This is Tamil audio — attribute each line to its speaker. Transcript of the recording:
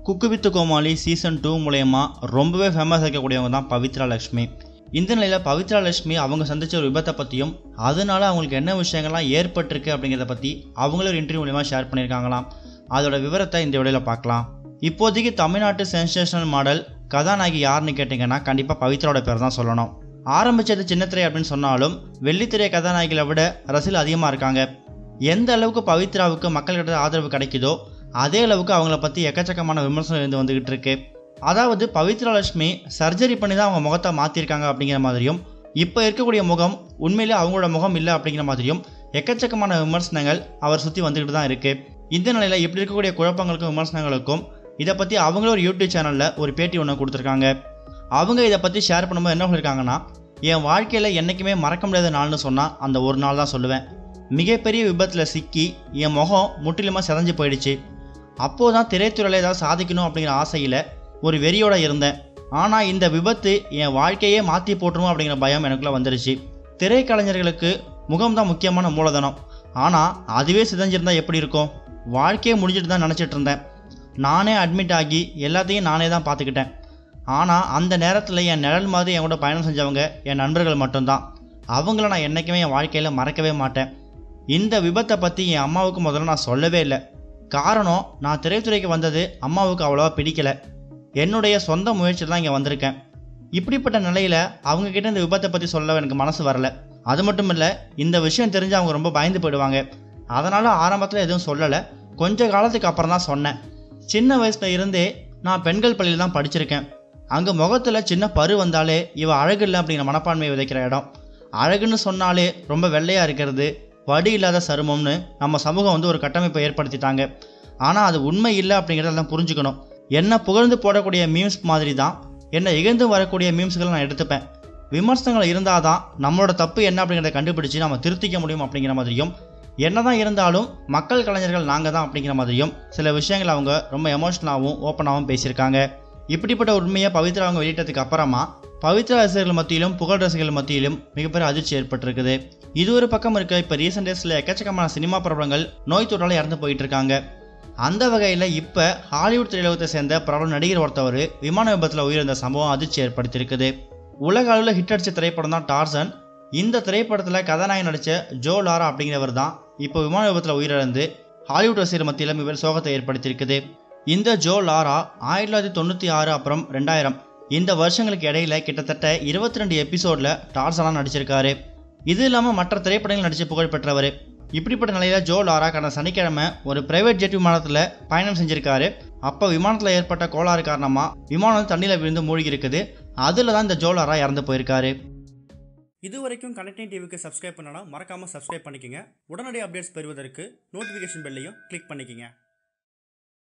Speaker 1: cook with Comali season two மூலயமா ரொம்பவே ஃபேமஸ் இருக்கக்கூடியவங்க தான் பவித்ரா லட்சுமி இந்த நிலையில் பவித்ரா லட்சுமி அவங்க சந்திச்ச ஒரு விபத்தை பற்றியும் அதனால அவங்களுக்கு என்ன விஷயங்கள்லாம் ஏற்பட்டிருக்கு அப்படிங்கிறத பற்றி அவங்களே ஒரு இன்டர்வியூ மூலயமா ஷேர் பண்ணியிருக்காங்களாம் அதோட விவரத்தை இந்த வீடியோவில் பார்க்கலாம் இப்போதைக்கு தமிழ்நாட்டு சென்சேஷனல் மாடல் கதாநாயகி யாருன்னு கேட்டிங்கன்னா கண்டிப்பாக பவித்ராவோட பேர் தான் சொல்லணும் ஆரம்பிச்சது சின்னத்திரை அப்படின்னு சொன்னாலும் வெள்ளித்திரை கதாநாயகிகளை விட ரசிகர்கள் அதிகமாக இருக்காங்க எந்த அளவுக்கு பவித்ராவுக்கு மக்கள்கிட்ட ஆதரவு கிடைக்குதோ அதே அளவுக்கு அவங்கள பற்றி எக்கச்சக்கமான விமர்சனம் இருந்து வந்துகிட்டு இருக்கு அதாவது பவித்ரா லட்சுமி சர்ஜரி பண்ணி தான் அவங்க முகத்தை மாற்றிருக்காங்க அப்படிங்கிற மாதிரியும் இப்போ இருக்கக்கூடிய முகம் உண்மையிலே அவங்களோட முகம் இல்லை அப்படிங்கிற மாதிரியும் எக்கச்சக்கமான விமர்சனங்கள் அவர் சுற்றி வந்துக்கிட்டு தான் இருக்குது இந்த நிலையில் இப்படி இருக்கக்கூடிய குழப்பங்களுக்கும் விமர்சனங்களுக்கும் இதை பற்றி அவங்களே ஒரு யூடியூப் சேனலில் ஒரு பேட்டி ஒன்று கொடுத்துருக்காங்க அவங்க இதை பற்றி ஷேர் பண்ணும்போது என்ன சொல்லியிருக்காங்கன்னா என் வாழ்க்கையில் என்றைக்குமே மறக்க முடியாத நாள்னு சொன்னால் அந்த ஒரு நாள் தான் சொல்லுவேன் மிகப்பெரிய விபத்தில் சிக்கி என் முகம் முற்றிலுமாக செதஞ்சு போயிடுச்சு அப்போது தான் திரைத்துறையில் ஏதாவது சாதிக்கணும் அப்படிங்கிற ஆசையில் ஒரு வெறியோட இருந்தேன் ஆனால் இந்த விபத்து என் வாழ்க்கையே மாற்றி போட்டுரும் அப்படிங்கிற பயம் எனக்குள்ளே வந்துருச்சு திரைக்கலைஞர்களுக்கு முகம் தான் முக்கியமான மூலதனம் ஆனால் அதுவே சிதைஞ்சிருந்தா எப்படி இருக்கும் வாழ்க்கையே முடிஞ்சிட்டு தான் நினச்சிட்டு இருந்தேன் நானே அட்மிட் ஆகி எல்லாத்தையும் நானே தான் பார்த்துக்கிட்டேன் ஆனால் அந்த நேரத்தில் என் நிழல் மாதிரி என் கூட பயணம் செஞ்சவங்க என் நண்பர்கள் மட்டும்தான் அவங்கள நான் என்றைக்குமே என் வாழ்க்கையில் மறக்கவே மாட்டேன் இந்த விபத்தை பற்றி என் அம்மாவுக்கு முதல்ல நான் சொல்லவே இல்லை காரணம் நான் திரைத்துறைக்கு வந்தது அம்மாவுக்கு அவ்வளோவா பிடிக்கல என்னுடைய சொந்த முயற்சியில் தான் இங்கே வந்திருக்கேன் இப்படிப்பட்ட நிலையில் அவங்கக்கிட்ட இந்த விபத்தை பற்றி சொல்ல எனக்கு மனசு வரல அது மட்டும் இல்லை இந்த விஷயம் தெரிஞ்சு அவங்க ரொம்ப பயந்து போயிடுவாங்க அதனால் ஆரம்பத்தில் எதுவும் சொல்லலை கொஞ்ச காலத்துக்கு அப்புறம் தான் சொன்னேன் சின்ன வயசில் இருந்தே நான் பெண்கள் பள்ளியில் தான் படிச்சிருக்கேன் அங்கே முகத்தில் சின்ன பரு வந்தாலே இவ அழகு இல்லை அப்படிங்கிற மனப்பான்மையை விதைக்கிற இடம் அழகுன்னு சொன்னாலே ரொம்ப வெள்ளையாக இருக்கிறது வடி இல்லாத சருமம்னு நம்ம சமூகம் வந்து ஒரு கட்டமைப்பை ஏற்படுத்திட்டாங்க ஆனால் அது உண்மை இல்லை அப்படிங்கிறதெல்லாம் புரிஞ்சுக்கணும் என்ன புகழ்ந்து போடக்கூடிய மீம்ஸ் மாதிரி தான் என்னை இகழ்ந்து வரக்கூடிய மீம்ஸ்களை நான் எடுத்துப்பேன் விமர்சனங்கள் இருந்தால் தான் நம்மளோட தப்பு என்ன அப்படிங்கிறத கண்டுபிடிச்சு நம்ம திருத்திக்க முடியும் அப்படிங்கிற மாதிரியும் என்னதான் இருந்தாலும் மக்கள் கலைஞர்கள் நாங்கள் தான் அப்படிங்கிற மாதிரியும் சில விஷயங்கள் அவங்க ரொம்ப எமோஷனலாகவும் ஓப்பனாகவும் பேசியிருக்காங்க இப்படிப்பட்ட உண்மையை பவித்ரா அவங்க வெளியிட்டதுக்கு அப்புறமா பவித்ரா ரசிகர்கள் மத்தியிலும் புகழ் ரசிகர்கள் மத்தியிலும் மிகப்பெரிய அதிர்ச்சி ஏற்பட்டிருக்குது இது ஒரு பக்கம் இருக்க இப்போ ரீசெண்ட் டேஸில் எக்கச்சக்கமான சினிமா பிரபலங்கள் நோய் தொற்றால் இறந்து போயிட்டு இருக்காங்க அந்த வகையில் இப்போ ஹாலிவுட் திரையுலகத்தை சேர்ந்த பிரபல நடிகர் ஒருத்தவர் விமான விபத்தில் உயிரிழந்த சம்பவம் அதிர்ச்சி ஏற்படுத்தியிருக்குது உலக அளவில் ஹிட் அடித்த திரைப்படம் தான் டார்சன் இந்த திரைப்படத்தில் கதாநாயகன் நடித்த ஜோ லாரா அப்படிங்கிறவர் தான் இப்போ விமான விபத்தில் உயிரிழந்து ஹாலிவுட் ரசிகர் மத்தியில் மிக சோகத்தை ஏற்படுத்தியிருக்குது இந்த ஜோ லாரா ஆயிரத்தி தொள்ளாயிரத்தி தொண்ணூற்றி ஆறு அப்புறம் ரெண்டாயிரம் இந்த வருஷங்களுக்கு இடையில கிட்டத்தட்ட இருபத்தி ரெண்டு எபிசோடில் டார்சனாக நடிச்சிருக்காரு இது இல்லாமல் மற்ற திரைப்படங்கள் நடித்து புகழ் பெற்றவர் இப்படிப்பட்ட நிலையில ஜோ லாரா கடந்த சனிக்கிழமை ஒரு பிரைவேட் ஜெட் விமானத்தில் பயணம் செஞ்சிருக்காரு அப்போ விமானத்தில் ஏற்பட்ட கோளாறு காரணமாக விமானம் தண்ணியில் விழுந்து மூழ்கி இருக்குது அதில் தான் இந்த ஜோ லாரா இறந்து போயிருக்காரு இது வரைக்கும் கனெக்டிங் டிவிக்கு சப்ஸ்கிரைப் பண்ணனா மறக்காமல் சப்ஸ்கிரைப் பண்ணிக்கங்க உடனடி அப்டேட்ஸ் பெறுவதற்கு நோட்டிஃபிகேஷன் பெல்லையும் கிளிக் பண்ணிக்கங்க